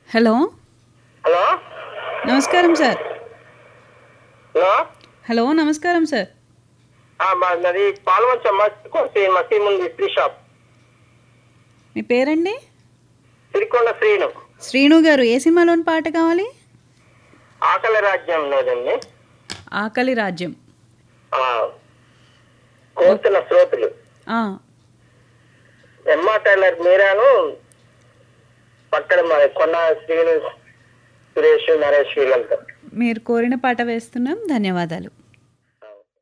hello hello నమస్కారం sir hello hello నమస్కారం sir ఆ, మాది పాల్వంచ మసీ మసీం ఉంది ఇస్త్రీ షాప్ మీ పేరండి సిరికొండ శ్రీను శ్రీను గారు ఏ సినిమాలోని పాట కావాలి ఆకలి రాజ్యం లేదండి ఆకలి రాజ్యం ఆ, కోరుతున్న శ్రోతులు ఆ, ఎమ్మా టైలర్ మీరాను పక్కన మరి కొన్న శ్రీను సురేష్ నరేష్ వీళ్ళంతా మీరు కోరిన పాట వేస్తున్నాం ధన్యవాదాలు